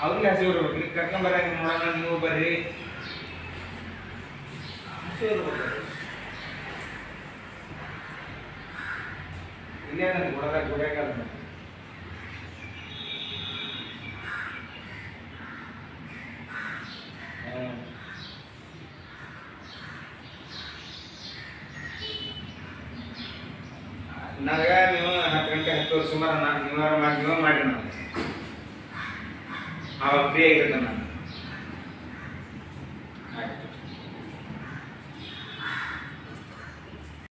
ಅವ್ರಿಗೆ ಹಸಿವು ಇರ್ಬೇಕ್ರಿ ಕರ್ಕೊಂಬರಾಗ ನೋಡೋಣ ನೀವು ಬರ್ರಿ ಹಸಿವು ಇರ್ಬೇಕು ಇಲ್ಲೇ ನನ್ ಗುಡದಾಗ ಗುಡ್ಯಾಗ ಅದ ಹ್ಮ್. ನನಗ ನೀವು ಹತ್ತು ಗಂಟೆ ಹತ್ತುವರೆ ಸುಮಾರು ನಾನು ನೀವಾರ ಮಾಡಿ ನೀವೇ ಮಾಡಿ ನಾನು ಅವಾಗ ಫ್ರೀ ಆಗಿರ್ತೇನೆ ನಾನು